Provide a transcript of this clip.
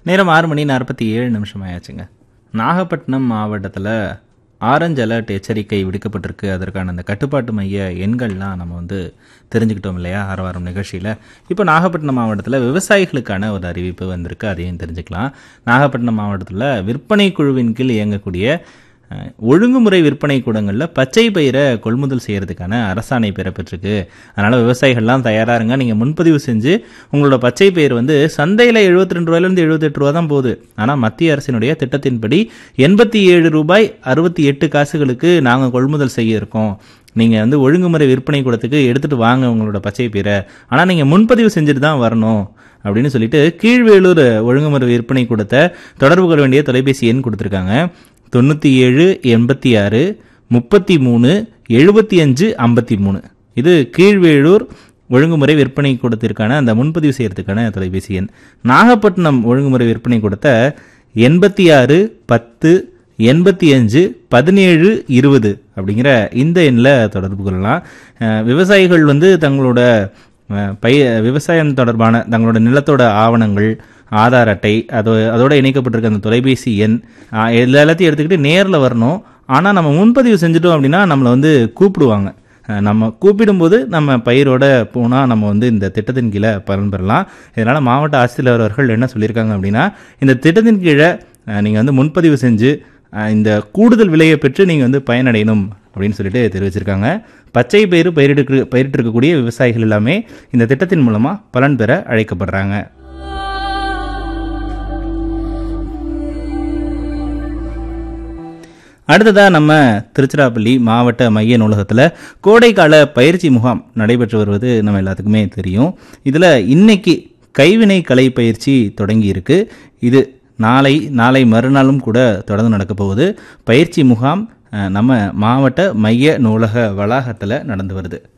நேரம் ஆறு மணி நாற்பத்தி ஏழு நிமிஷம் ஆயாச்சுங்க நாகப்பட்டினம் மாவட்டத்தில் ஆரஞ்சு அலர்ட் எச்சரிக்கை விடுக்கப்பட்டிருக்கு அதற்கான அந்த கட்டுப்பாட்டு மைய எண்கள்லாம் நம்ம வந்து தெரிஞ்சுக்கிட்டோம் இல்லையா ஆரவாரம் நிகழ்ச்சியில் இப்போ நாகப்பட்டினம் மாவட்டத்தில் விவசாயிகளுக்கான ஒரு அறிவிப்பு வந்திருக்கு அதையும் தெரிஞ்சுக்கலாம் நாகப்பட்டினம் மாவட்டத்தில் விற்பனை குழுவின் கீழ் இயங்கக்கூடிய அஹ், ஒழுங்குமுறை விற்பனை கூடங்களில் பச்சை பயிரை கொள்முதல் செய்யறதுக்கான அரசாணை பெறப்பட்டிருக்கு அதனால் விவசாயிகள்லாம் தயாரா இருங்க நீங்கள் முன்பதிவு செஞ்சு உங்களோட பச்சை பயிர் வந்து சந்தையில் எழுபத்தி ரெண்டு ரூபாயிலேருந்து எழுபத்தெட்டு ரூபா தான் போகுது ஆனால் மத்திய அரசினுடைய திட்டத்தின்படி எண்பத்தி ஏழு ரூபாய் அறுபத்தி எட்டு காசுகளுக்கு நாங்கள் கொள்முதல் செய்ய இருக்கோம் நீங்கள் வந்து ஒழுங்குமுறை விற்பனை கூடத்துக்கு எடுத்துகிட்டு வாங்க உங்களோட பச்சை பயிரை ஆனால் நீங்கள் முன்பதிவு செஞ்சுட்டு தான் வரணும் அப்படின்னு சொல்லிட்டு கீழ்வேலூர் ஒழுங்குமுறை விற்பனை கூடத்தை தொடர்பு கொள்ள வேண்டிய தொலைபேசி எண் கொடுத்துருக்காங்க தொண்ணூற்றி ஏழு எண்பத்தி ஆறு முப்பத்தி மூணு எழுபத்தி அஞ்சு ஐம்பத்தி மூணு இது கீழ்வேளூர் ஒழுங்குமுறை விற்பனை கூடத்திற்கான அந்த முன்பதிவு செய்யறதுக்கான தொலைபேசி எண் நாகப்பட்டினம் ஒழுங்குமுறை விற்பனை கூடத்தை எண்பத்தி ஆறு பத்து எண்பத்தி அஞ்சு பதினேழு இருபது அப்படிங்கிற இந்த எண்ணில் தொடர்பு கொள்ளலாம் அஹ் விவசாயிகள் வந்து தங்களோட அஹ், பய விவசாயம் தொடர்பான தங்களோட நிலத்தோட ஆவணங்கள் ஆதார் அட்டை அதோ அதோட இணைக்கப்பட்டிருக்க அந்த தொலைபேசி எண் அஹ், எல்லா எல்லாத்தையும் எடுத்துக்கிட்டு நேரில் வரணும் ஆனால் நம்ம முன்பதிவு செஞ்சுட்டோம் அப்படின்னா நம்மளை வந்து கூப்பிடுவாங்க அஹ், நம்ம கூப்பிடும்போது நம்ம பயிரோட போனால் நம்ம வந்து இந்த திட்டத்தின் கீழே பலன் பெறலாம் இதனால் மாவட்ட ஆட்சித்தலைவர் அவர்கள் என்ன சொல்லியிருக்காங்க அப்படின்னா இந்த திட்டத்தின் கீழே நீங்கள் வந்து முன்பதிவு செஞ்சு அஹ், இந்த கூடுதல் விலையை பெற்று நீங்கள் வந்து பயனடையணும் அப்படின்னு சொல்லிட்டு தெரிவிச்சிருக்காங்க பச்சை பயிர் பயிரிட்டு பயிரிட்டிருக்கக்கூடிய விவசாயிகள் எல்லாமே இந்த திட்டத்தின் மூலமாக பலன் பெற அழைக்கப்படுறாங்க அடுத்ததாக நம்ம திருச்சிராப்பள்ளி மாவட்ட மைய நூலகத்தில் கோடைக்கால பயிற்சி முகாம் நடைபெற்று வருவது நம்ம எல்லாத்துக்குமே தெரியும் இதில் இன்னைக்கு கைவினை கலை பயிற்சி தொடங்கி இருக்கு இது நாளை நாளை மறுநாளும் கூட தொடர்ந்து நடக்க போகுது பயிற்சி முகாம் அஹ், நம்ம மாவட்ட மைய நூலக வளாகத்தில் நடந்து வருது